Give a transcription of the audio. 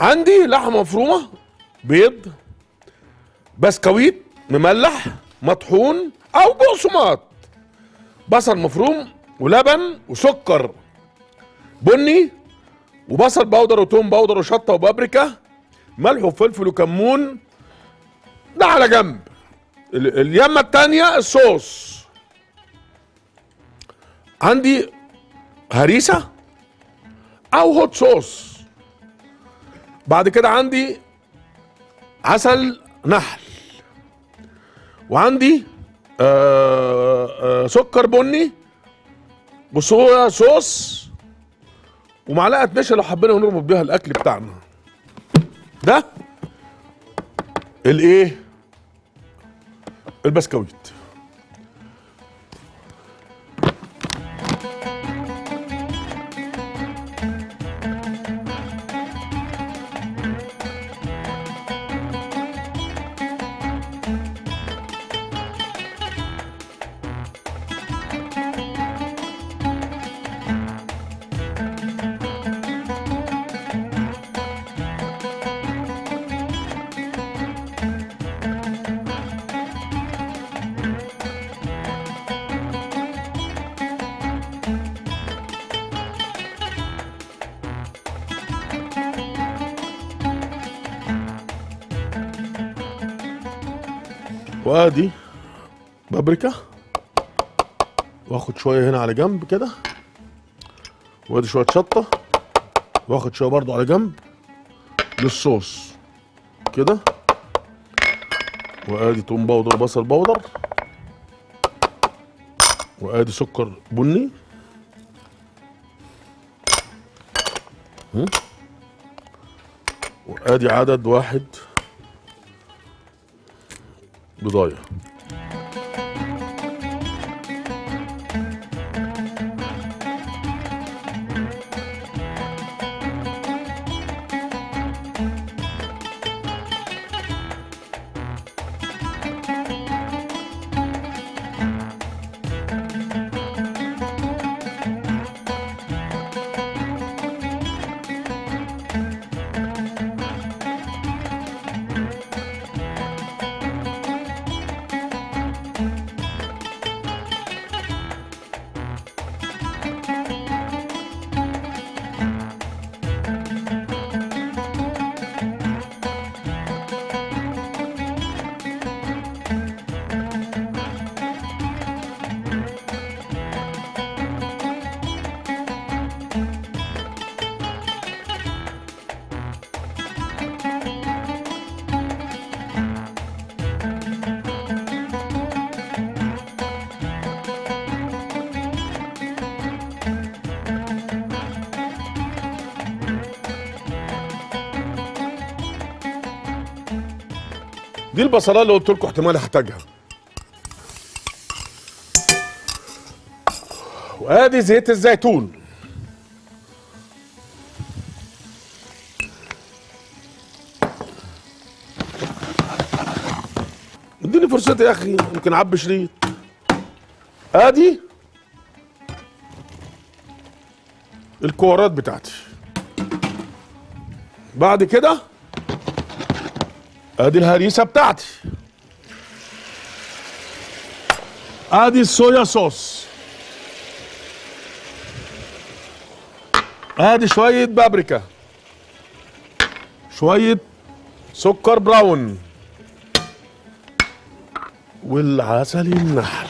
عندي لحمه مفرومه بيض بسكويت مملح مطحون او بقسماط بصل مفروم ولبن وسكر بني وبصل بودر وتوم بودر وشطه وبابريكا ملح وفلفل وكمون ده على جنب ال- اليمه التانية الصوص عندي هريسه او هوت صوص بعد كده عندي عسل نحل وعندي آه آه سكر بني وصويا صوص ومعلقه نشا لو حبينا نربط بيها الاكل بتاعنا ده الايه البسكويت وادي بابريكا واخد شويه هنا على جنب كده وادي شويه شطه واخد شويه برضو على جنب للصوص كده وادي توم بودر وبصل بودر وادي سكر بني هم؟ وادي عدد واحد بضايه دي البصلايه اللي قلت لكم احتمال احتاجها وادي زيت الزيتون اديني فرصتي يا اخي يمكن اعبي شريط ادي الكورات بتاعتي بعد كده ادي الهريسه بتاعتي ادي الصويا صوص ادي شويه بابريكا شويه سكر براون والعسل النحل